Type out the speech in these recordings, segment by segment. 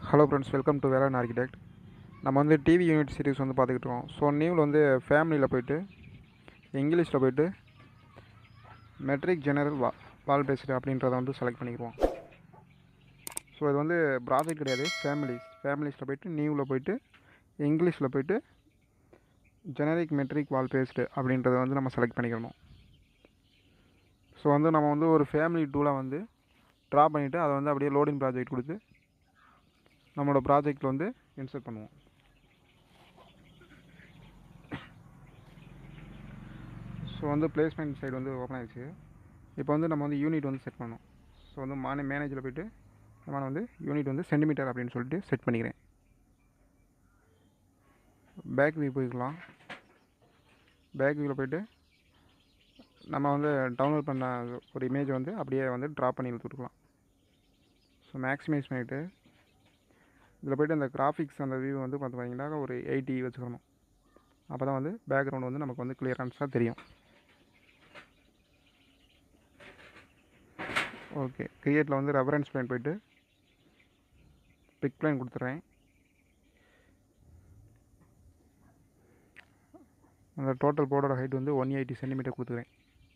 hello friends welcome to Velan architect நம்ம வந்து TV unit series வந்து பார்த்துக்கிட்டு இருக்கோம் ஸோ நியூவில் வந்து ஃபேமிலியில் போயிட்டு இங்கிலீஷில் போயிட்டு மெட்ரிக் ஜெனரல் வா வால் பேஸ்டு அப்படின்றத வந்து செலக்ட் பண்ணிக்குவோம் ஸோ இது வந்து ப்ராஜெக்ட் கிடையாது ஃபேமிலிஸ் ஃபேமிலிஸில் போயிட்டு நியூவில் போயிட்டு இங்கிலீஷில் போயிட்டு ஜெனரிக் மெட்ரிக் வால் பேஸ்டு அப்படின்றத வந்து நம்ம செலக்ட் பண்ணிக்கணும் ஸோ வந்து நம்ம வந்து ஒரு ஃபேமிலி டூலாக வந்து ட்ரா பண்ணிவிட்டு அதை வந்து அப்படியே லோடிங் ப்ராஜெக்ட் கொடுத்து நம்மளோட ப்ராஜெக்டில் வந்து இன்சர்ட் பண்ணுவோம் ஸோ வந்து பிளேஸ்மெண்ட் சைடு வந்து ஓப்பன் ஆயிடுச்சு இப்போ வந்து நம்ம வந்து யூனிட் வந்து செட் பண்ணோம் ஸோ வந்து மானே மேனேஜில் போயிட்டு நம்ம வந்து யூனிட் வந்து சென்டிமீட்டர் அப்படின்னு சொல்லிட்டு செட் பண்ணிக்கிறேன் பேக் வியூ போய்க்கலாம் பேக் வியூவில் போயிட்டு நம்ம வந்து டவுன்லோட் பண்ண ஒரு இமேஜ் வந்து அப்படியே வந்து ட்ரா பண்ணி கொடுத்துக்கலாம் ஸோ மேக்ஸிமைஸ் பண்ணிவிட்டு இதில் போய்ட்டு அந்த கிராஃபிக்ஸ் அந்த வியூ வந்து பார்த்து பார்த்தீங்கன்னா ஒரு எயிட்டி வச்சுக்கணும் அப்போ தான் வந்து பேக்ரவுண்ட் வந்து நமக்கு வந்து கிளியரன்ஸாக தெரியும் ஓகே க்ரியேட்டில் வந்து ரெஃபரன்ஸ் பிளான் போயிட்டு பிக் பிளான் கொடுத்துட்றேன் அந்த டோட்டல் போர்டோட ஹைட் வந்து ஒன் எயிட்டி சென்டிமீட்டர் கொடுத்துக்கிறேன்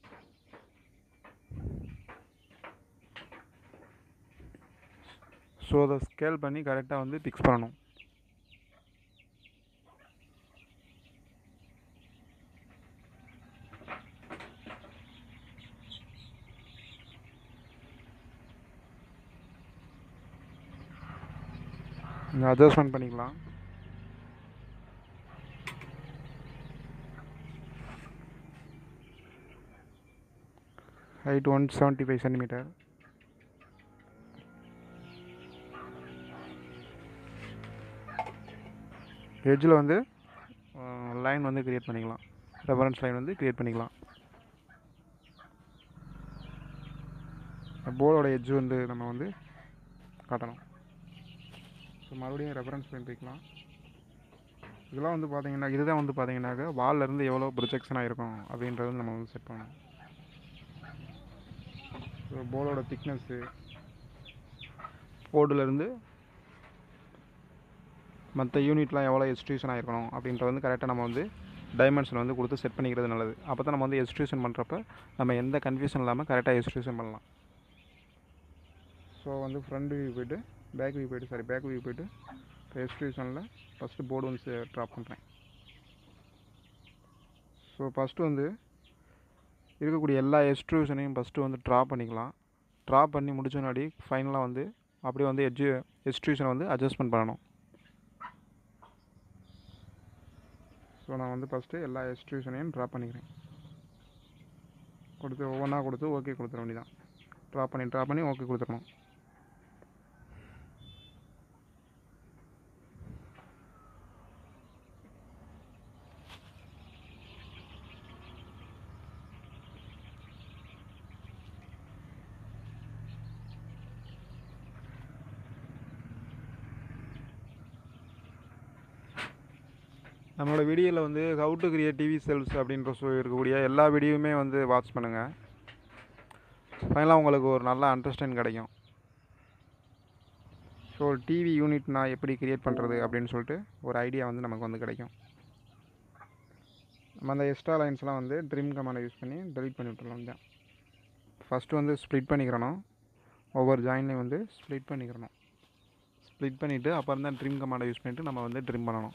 ஸோ அதை ஸ்கேல் பண்ணி கரெக்டாக வந்து ஃபிக்ஸ் பண்ணணும் இந்த அட்ஜஸ்ட்மெண்ட் பண்ணிக்கலாம் height one seventy five centimetre எட்ஜில் வந்து லைன் வந்து க்ரியேட் பண்ணிக்கலாம் ரெஃபரன்ஸ் லைன் வந்து க்ரியேட் பண்ணிக்கலாம் போர்டோட எட்ஜ் வந்து நம்ம வந்து காட்டணும் ஸோ மறுபடியும் ரெஃபரன்ஸ் லைன் போய்க்கலாம் இதெல்லாம் வந்து பார்த்தீங்கன்னா இதுதான் வந்து பார்த்தீங்கன்னாக்க வால்ல இருந்து எவ்வளோ ப்ரொஜெக்ஷன் ஆகிருக்கும் அப்படின்றது வந்து நம்ம வந்து செட் பண்ணணும் ஸோ போர்டோட திக்னஸ்ஸு போர்டுலேருந்து மற்ற யூனிட்லாம் எவ்வளோ எக்ஸ்ட்ரூஷன் ஆகிருக்கணும் அப்படின்ற வந்து கரெக்டாக நம்ம வந்து டைமென்ஷன் வந்து கொடுத்து செட் பண்ணிக்கிறது நல்லது அப்போ தான் நம்ம வந்து எக்ஸ்ட்ரூஷன் பண்ணுறப்ப நம்ம எந்த கன்ஃபியூஷன் இல்லாமல் கரெக்டாக எக்ஸ்ட்ரூஷன் பண்ணலாம் ஸோ வந்து ஃப்ரண்ட் வியூ போய்ட்டு பேக் வியூ போய்ட்டு சாரி பேக் வியூ போய்ட்டு இப்போ எக்ஸ்ட்ரூஷனில் ஃபஸ்ட்டு போர்டு வந்து ட்ராப் பண்ணுறேன் ஸோ ஃபஸ்ட்டு வந்து இருக்கக்கூடிய எல்லா எக்ஸ்ட்ரூஷனையும் ஃபஸ்ட்டு வந்து ட்ரா பண்ணிக்கலாம் ட்ரா பண்ணி முடிச்ச முன்னாடி ஃபைனலாக வந்து அப்படியே வந்து எட்ஜு எக்ஸ்ட்ரூஷனை வந்து அட்ஜஸ்ட்மெண்ட் பண்ணணும் ஸோ நான் வந்து ஃபஸ்ட்டு எல்லா எக்ஸ்ட்ரூஷனையும் ட்ரா பண்ணிக்கிறேன் கொடுத்து ஒவ்வொன்றா கொடுத்து ஓகே கொடுத்துட வேண்டியதான் ட்ரா பண்ணி ட்ரா பண்ணி ஓகே கொடுத்துடணும் நம்மளோட வீடியோவில் வந்து how to create TV cells அப்படின்ற சொல்லி இருக்கக்கூடிய எல்லா வீடியோவுமே வந்து வாட்ச் பண்ணுங்கள் ஃபைனலாக உங்களுக்கு ஒரு நல்ல அண்டர்ஸ்டாண்ட் கிடைக்கும் ஸோ டிவி யூனிட் நான் எப்படி கிரியேட் பண்ணுறது அப்படின்னு சொல்லிட்டு ஒரு ஐடியா வந்து நமக்கு வந்து கிடைக்கும் நம்ம அந்த எக்ஸ்ட்ரா லைன்ஸ்லாம் வந்து ட்ரிம் கமாண்டை யூஸ் பண்ணி டெலிட் பண்ணி விட்டுறலாம் தான் ஃபஸ்ட்டு வந்து ஸ்ப்ளிட் பண்ணிக்கிறணும் ஒவ்வொரு ஜாயின்லையும் வந்து ஸ்ப்ளிட் பண்ணிக்கிறணும் ஸ்ப்ளிட் பண்ணிவிட்டு அப்புறம் தான் ட்ரிம் கமாண்டை யூஸ் பண்ணிவிட்டு நம்ம வந்து ட்ரிம் பண்ணணும்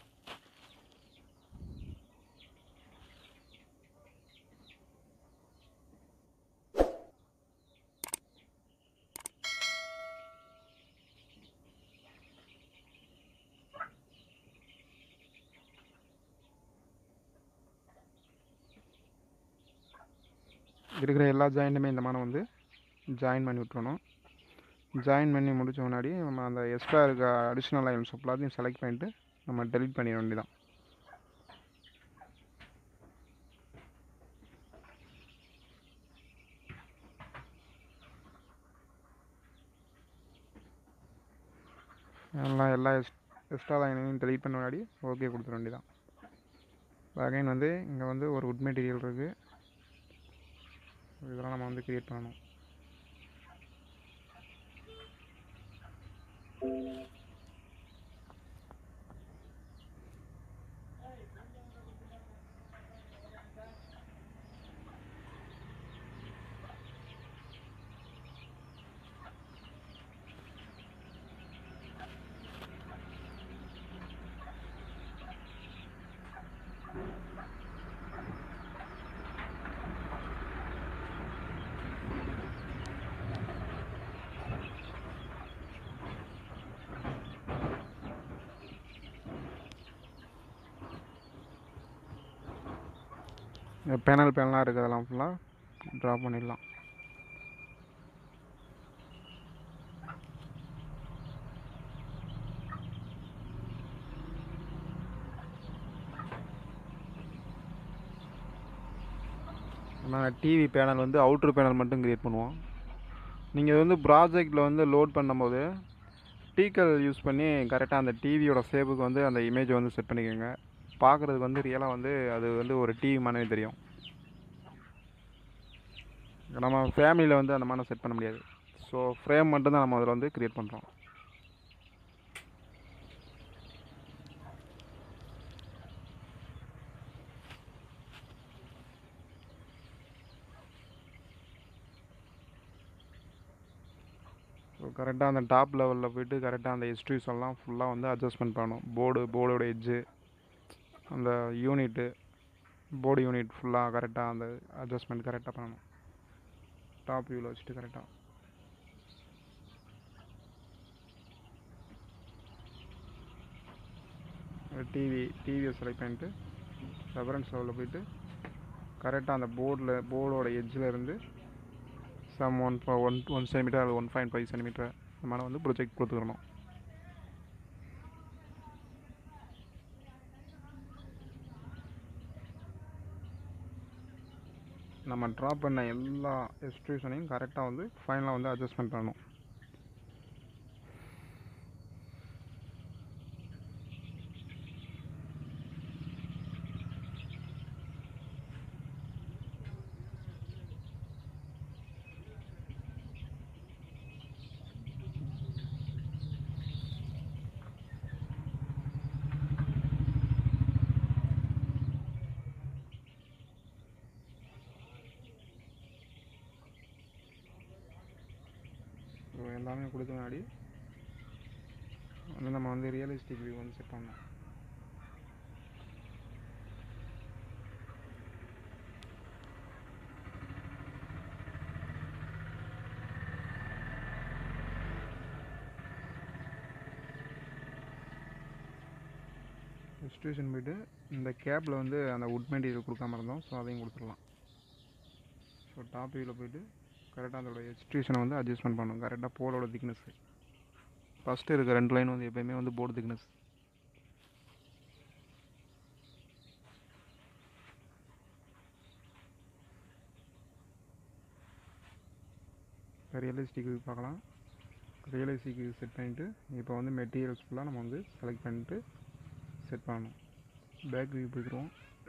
இருக்கிற எல்லா ஜாயிண்ட்டுமே இந்த மாதிரி வந்து ஜாயின் பண்ணி விட்றணும் ஜாயின் பண்ணி முடிச்ச முன்னாடி நம்ம அந்த எக்ஸ்ட்ரா இருக்க அடிஷ்னல் லைன்ஸ் எல்லாத்தையும் செலக்ட் பண்ணிவிட்டு நம்ம டெலிட் பண்ணிட வேண்டியதான் எல்லாம் எல்லா எக்ஸ்ட்ரா லைனையும் டெலிட் பண்ண முன்னாடி ஓகே கொடுத்துட வேண்டியதான் அகைன் வந்து இங்கே வந்து ஒரு உட் மெட்டீரியல் இருக்குது இதெல்லாம் நம்ம வந்து க்ரியேட் பண்ணணும் பேனல் பேனலாக இருக்கிறதெல்லாம் ஃபுல்லாக ட்ரா பண்ணிடலாம் நான் டிவி பேனல் வந்து அவுட்ரு பேனல் மட்டும் கிரியேட் பண்ணுவோம் நீங்கள் வந்து ப்ராஜெக்டில் வந்து லோட் பண்ணும்போது டீக்கல் யூஸ் பண்ணி கரெக்டாக அந்த டிவியோட ஷேப்புக்கு வந்து அந்த இமேஜை வந்து செட் பண்ணிக்கோங்க பார்க்குறதுக்கு வந்து ரியலாக வந்து அது வந்து ஒரு டிவி மாதிரி தெரியும் நம்ம ஃபேமிலியில் வந்து அந்த மாதிரி செட் பண்ண முடியாது ஸோ ஃப்ரேம் மட்டும்தான் நம்ம அதில் வந்து க்ரியேட் பண்ணுறோம் ஸோ கரெக்டாக அந்த டாப் லெவலில் போயிட்டு கரெக்டாக அந்த எஸ்டியூஸ் எல்லாம் ஃபுல்லாக வந்து அட்ஜஸ்ட்மெண்ட் பண்ணணும் போர்டு போர்டோட எட்ஜு அந்த யூனிட்டு போர்டு யூனிட் ஃபுல்லாக கரெக்டாக அந்த அட்ஜஸ்ட்மெண்ட் கரெக்டாக பண்ணணும் டாப் வியூவில் வச்சுட்டு கரெக்டாக டிவி டிவியை செலக்ட் பண்ணிட்டு ரெஃபரன்ஸ் லெவலில் போயிட்டு கரெக்டாக அந்த போர்டில் போர்டோட எட்ஜில் இருந்து some one one one centimetre அல்லது ஒன் பாயிண்ட் ஃபைவ் சென்டிமீட்டர் இந்த மாதிரி வந்து ப்ரொஜெக்ட் கொடுத்துக்கணும் நம்ம ட்ரா பண்ண எல்லா எக்ஸ்ட்ரூஷனையும் கரெக்டாக வந்து ஃபைனலாக வந்து அட்ஜஸ்ட்மெண்ட் பண்ணணும் ஸோ எல்லாமே கொடுத்த முன்னாடி வந்து நம்ம வந்து ரியலிஸ்டிக் வியூ வந்து செட் பண்ணணும் எக்ஸ்ட்ரூஷன் போயிட்டு இந்த கேப்பில் வந்து அந்த உட் மெட்டீரியல் கொடுக்காம இருந்தோம் ஸோ அதையும் கொடுத்துடலாம் ஸோ டாப் வியூவில் போயிட்டு கரெக்டாக அதோட எக்ஸ்ட்ரூஷனை வந்து அட்ஜஸ்ட்மெண்ட் பண்ணணும் கரெக்டாக போலோட திக்னஸ் ஃபஸ்ட்டு இருக்க ரெண்டு லைன் வந்து எப்பயுமே வந்து போர்டு திக்னஸ் ரியலிஸ்டிக் பார்க்கலாம் ரியலிஸ்டிக் செட் பண்ணிவிட்டு இப்போ வந்து மெட்டீரியல்ஸ் ஃபுல்லாக நம்ம வந்து செலக்ட் பண்ணிட்டு செட் பண்ணணும் பேக் வியூ போய்க்கிறோம்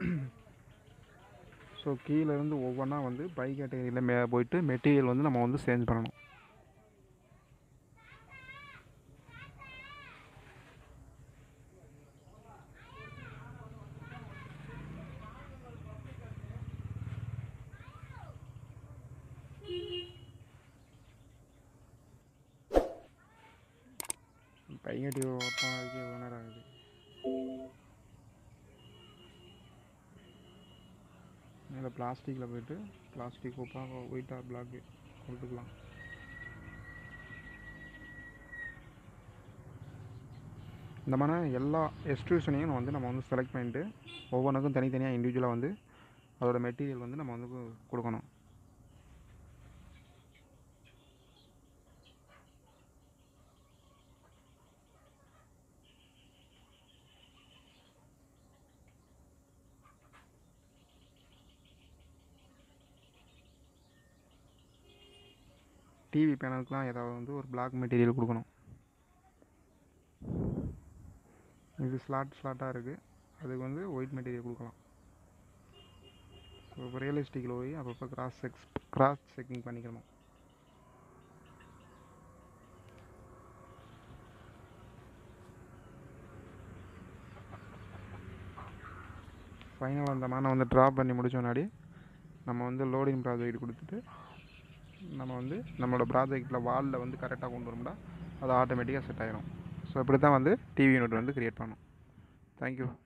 ஸோ கீழேருந்து ஒவ்வொன்றா வந்து பை கேட்டகரியில் மே போயிட்டு மெட்டீரியல் வந்து நம்ம வந்து சேஞ்ச் பண்ணணும் பையன்டி ஓட்டம் அதுக்கு எவ்வளோ நேரம் ஆகுது மேலே பிளாஸ்டிக்கில் போயிட்டு பிளாஸ்டிக் ஒப்பாக ஒயிட்டாக பிளாக்கு கொடுத்துக்கலாம் இந்த மாதிரி எல்லா எக்ஸ்ட்ரூஷனையும் வந்து நம்ம வந்து செலக்ட் பண்ணிட்டு ஒவ்வொன்றுக்கும் தனித்தனியாக இண்டிவிஜுவலாக வந்து அதோட மெட்டீரியல் வந்து நம்ம வந்து கு- கொடுக்கணும் டிவி பேனலுக்குலாம் ஏதாவது வந்து ஒரு பிளாக் மெட்டீரியல் கொடுக்கணும் இது ஸ்லாட் ஸ்லாட்டாக இருக்குது அதுக்கு வந்து ஒயிட் மெட்டீரியல் கொடுக்கலாம் ஸோ இப்போ ரியலிஸ்டிக்கில் போய் அப்பப்போ கிராஸ் செக்ஸ் கிராஸ் செக்கிங் பண்ணிக்கணும் ஃபைனலாக அந்த மாதிரி வந்து ட்ரா பண்ணி முடிச்ச முன்னாடி நம்ம வந்து லோடிங் ப்ராஜெக்ட் கொடுத்துட்டு நம்ம வந்து நம்மளோட ப்ராஜெக்டில் வாலில் வந்து கரெக்டாக கொண்டு வரோம்னா அது ஆட்டோமேட்டிக்காக செட் ஆயிடும் ஸோ இப்படி தான் வந்து டிவி யூனிட் வந்து க்ரியேட் பண்ணணும் தேங்க்யூ